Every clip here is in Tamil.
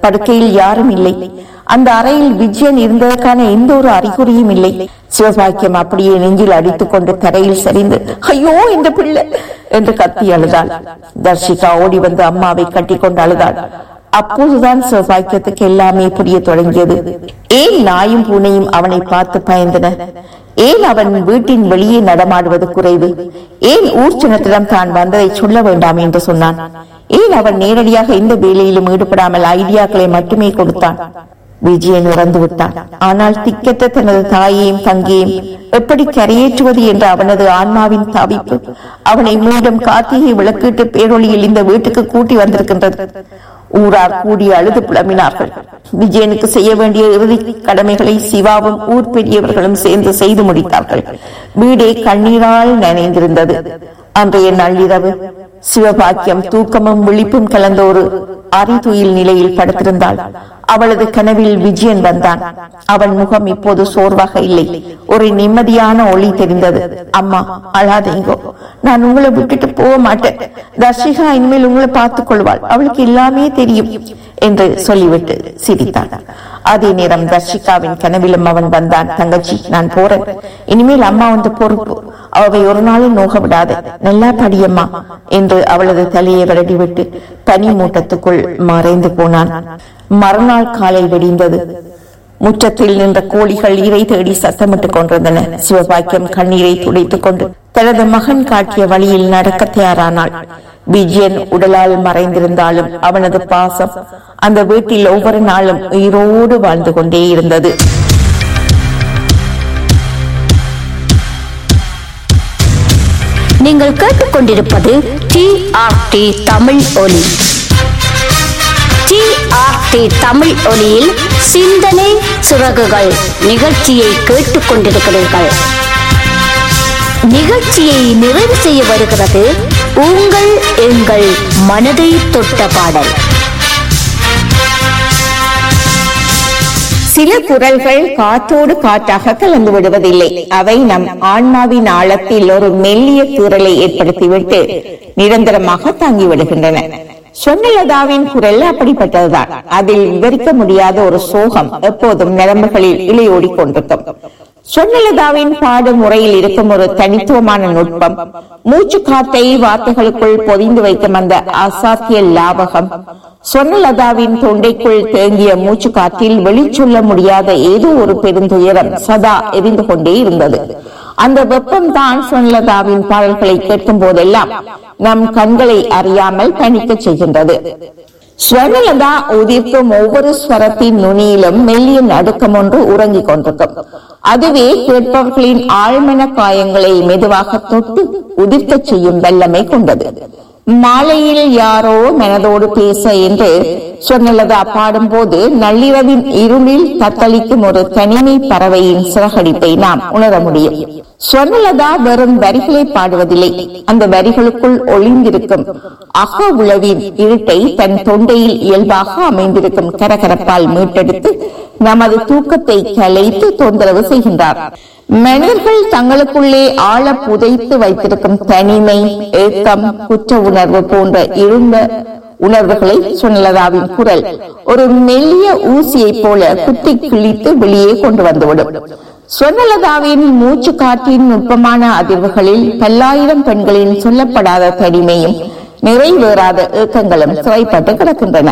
படுக்கையில் யாரும் இல்லை அந்த அறையில் விஜயன் இருந்ததற்கான எந்த ஒரு அறிகுறியும் இல்லை சிவபாக்கியம் அப்படியே நெஞ்சில் அடித்துக் கொண்டு தரையில் சரிந்து ஐயோ இந்த பிள்ளை என்று கத்தி அழுதாள் தர்ஷிகா ஓடி வந்து அம்மாவை கட்டிக்கொண்டு அழுதாள் அப்போதுதான் சிவபாக்கியத்துக்கு எல்லாமே புரிய தொடங்கியது ஏன் நாயும் பூனையும் அவனை பார்த்து பயந்தன ஏன் அவன் வீட்டின் வெளியே நடமாடுவது குறைவு ஏன் ஊர்ச்சனத்திடம் தான் வந்ததை சொல்ல வேண்டாம் என்று சொன்னான் ஏன் அவன் நேரடியாக எந்த வேலையிலும் ஈடுபடாமல் ஐடியாக்களை மட்டுமே கொடுத்தான் விஜயன் இறந்து விட்டான் ஆனால் திக்கற்ற தனது தாயையும் தங்கையும் எப்படி கரையேற்றுவது என்ற அவனது ஆன்மாவின் தவிப்பு அவனை மீண்டும் கார்த்திகை விளக்கீட்டு பேரொளியில் இந்த வீட்டுக்கு கூட்டி வந்திருக்கின்றது ஊரார் கூடி அழுது புலம்பினார்கள் விஜயனுக்கு செய்ய வேண்டிய இறுதி கடமைகளை சிவாவும் ஊர் பெரியவர்களும் சேர்ந்து செய்து முடித்தார்கள் வீடே கண்ணீரால் நனைந்திருந்தது அன்றைய நள்ளிரவு சிவபாக்கியம் தூக்கமும் விழிப்பும் கலந்த ஒரு அறிதுயில் நிலையில் படுத்திருந்தாள் அவளது கனவில் விஜயன் வந்தான் அவன் முகம் இப்போது சோர்வாக இல்லை ஒரு நிம்மதியான ஒளி தெரிந்தது அம்மா அழாதீங்கோ நான் உங்களை விட்டுட்டு போக மாட்டேன் தர்ஷிகா இனிமேல் உங்களை பார்த்துக் கொள்வாள் அவளுக்கு எல்லாமே தெரியும் என்று சொல்லிவிட்டு சிரித்தான் அதே நேரம் தர்ஷிகாவின் கனவிலும் அவன் வந்தான் தங்கச்சி நான் போறேன் இனிமேல் அம்மா வந்து பொறுப்பு அவவை ஒரு நாளும் நோக விடாது நல்லா படியம்மா என்று அவளது தலையை வருடிவிட்டு பனி மூட்டத்துக்குள் மறைந்து போனான் மறுநாள் காலை வெடிந்தது முற்றத்தில் நின்ற கோழிகள் இறை தேடி சத்தமிட்டுக் கொண்டிருந்தன சிவபாக்கியம் கண்ணீரை துடைத்துக் கொண்டு தனது மகன் காட்டிய வழியில் நடக்க தயாரானாள் விஜயன் உடலால் மறைந்திருந்தாலும் அவனது பாசம் அந்த வீட்டில் ஒவ்வொரு நாளும் உயிரோடு வாழ்ந்து கொண்டே இருந்தது நீங்கள் கேட்டுக்கொண்டிருப்பது டி ஆர் டி தமிழ் ஒலி டி ஆர் டி தமிழ் ஒலியில் சிந்தனை சிறகுகள் நிகழ்ச்சியை கேட்டுக்கொண்டிருக்கிறீர்கள் நிகழ்ச்சியை நிறைவு செய்ய வருகிறது உங்கள் எங்கள் மனதை தொட்ட பாடல் சில குரல்கள் காற்றோடு காற்றாக கலந்து விடுவதில்லை அவை நம் ஆன்மாவின் ஆழத்தில் ஒரு மெல்லிய கீறலை ஏற்படுத்திவிட்டு நிரந்தரமாக தாங்கி விடுகின்றன சொன்னலதாவின் குரல் அப்படிப்பட்டதுதான் அதில் விவரிக்க முடியாத ஒரு சோகம் எப்போதும் நரம்புகளில் இளையோடி கொண்டிருக்கும் சொன்னலதாவின் பாடு முறையில் இருக்கும் ஒரு தனித்துவமான நுட்பம் மூச்சு காத்தை வார்த்தைகளுக்குள் பொதிந்து வைக்கும் அந்த அசாத்திய லாபகம் சொன்னலதாவின் தொண்டைக்குள் தேங்கிய மூச்சு காற்றில் வெளிச்சொல்ல முடியாத ஏதோ ஒரு பெருந்துயரம் சதா எரிந்து கொண்டே இருந்தது அந்த வெப்பம் தான் சொன்னலதாவின் பாடல்களை கேட்கும் போதெல்லாம் நம் கண்களை அறியாமல் பணிக்க செய்கின்றது ஸ்வரலதா உதிர்க்கும் ஒவ்வொரு ஸ்வரத்தின் நுனியிலும் மெல்லிய நடுக்கம் ஒன்று உறங்கிக் கொண்டிருக்கும் அதுவே கேட்பவர்களின் ஆழ்மன காயங்களை மெதுவாக தொட்டு உதிர்க்கச் செய்யும் வல்லமை கொண்டது மாலையில் யாரோ மனதோடு பேச என்று சொன்னலதா பாடும்போது நள்ளிரவின் இருளில் தத்தளிக்கும் ஒரு தனிமை பறவையின் சிறகடிப்பை நாம் உணர முடியும் சொன்னலதா வெறும் வரிகளை பாடுவதில்லை அந்த வரிகளுக்குள் ஒளிந்திருக்கும் அக உளவின் இருட்டை தன் தொண்டையில் இயல்பாக அமைந்திருக்கும் கரகரப்பால் மீட்டெடுத்து நமது தூக்கத்தை கலைத்து தொந்தரவு செய்கின்றார் மனிதர்கள் தங்களுக்குள்ளே ஆழ புதைத்து வைத்திருக்கும் தனிமை ஏக்கம் குற்ற உணர்வு போன்ற இருண்ட உணர்வுகளை சொன்னலதாவின் குரல் ஒரு மெல்லிய ஊசியைப் போல குத்தி கிழித்து வெளியே கொண்டு வந்துவிடும் சொன்னலதாவின் மூச்சு காற்றின் நுட்பமான அதிர்வுகளில் பல்லாயிரம் பெண்களின் சொல்லப்படாத தனிமையும் நிறைவேறாத ஏக்கங்களும் சிறைப்பட்டு கிடக்கின்றன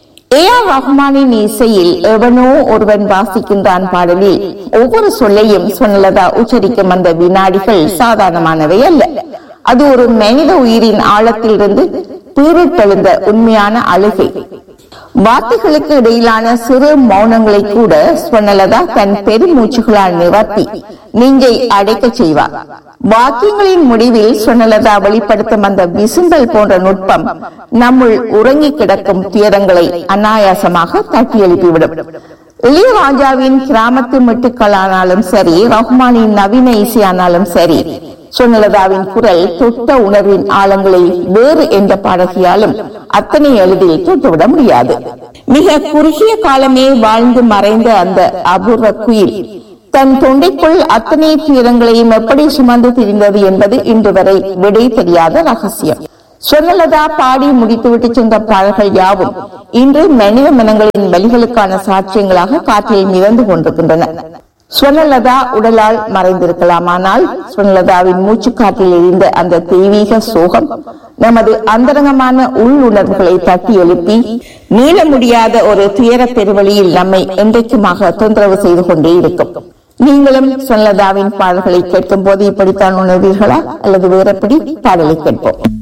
ஏ ஆர் ரஹ்மானின் இசையில் எவனோ ஒருவன் வாசிக்கின்றான் பாடலில் ஒவ்வொரு சொல்லையும் சொன்னலதா உச்சரிக்கும் அந்த வினாடிகள் சாதாரணமானவை அல்ல அது ஒரு மனித உயிரின் ஆழத்திலிருந்து பீறிட்டெழுந்த உண்மையான அழுகை வார்த்தைகளுக்கு இடையிலான சிறு மௌனங்களை கூட சொன்னலதா தன் பெருமூச்சுகளால் நிரப்பி நெஞ்சை அடைக்க செய்வார் வாக்கியங்களின் முடிவில் சொன்னலதா வெளிப்படுத்தும் அந்த விசும்பல் போன்ற நுட்பம் நம்முள் உறங்கி கிடக்கும் துயரங்களை அனாயாசமாக தட்டி எழுப்பிவிடும் இளையராஜாவின் கிராமத்து மெட்டுக்களானாலும் சரி ரஹ்மானின் நவீன இசையானாலும் சரி சொன்னலதாவின் குரல் தொட்ட உணர்வின் ஆழங்களை வேறு எந்த பாடகியாலும் அத்தனை எளிதில் தொட்டுவிட முடியாது மிக குறுகிய காலமே வாழ்ந்து மறைந்த அந்த அபூர்வ குயில் தன் தொண்டைக்குள் அத்தனை துயரங்களையும் எப்படி சுமந்து திரிந்தது என்பது இன்று வரை விடை தெரியாத ரகசியம் சொர்ணலதா பாடி முடித்துவிட்டு சென்ற பாடல்கள் யாவும் இன்று மனித மனங்களின் வலிகளுக்கான சாட்சியங்களாக காற்றில் மிதந்து கொண்டிருக்கின்றன ஸ்வர்ணலதா உடலால் மறைந்திருக்கலாம் ஆனால் ஸ்வர்ணலதாவின் மூச்சு காற்றில் இருந்த அந்த தெய்வீக சோகம் நமது அந்தரங்கமான உள் உணர்வுகளை தட்டி எழுப்பி மீள முடியாத ஒரு துயர பெருவழியில் நம்மை என்றைக்குமாக தொந்தரவு செய்து கொண்டே இருக்கும் நீங்களும் ஸ்வர்ணலதாவின் பாடல்களை கேட்கும் போது இப்படித்தான் உணர்வீர்களா அல்லது வேறப்படி பாடலை கேட்போம்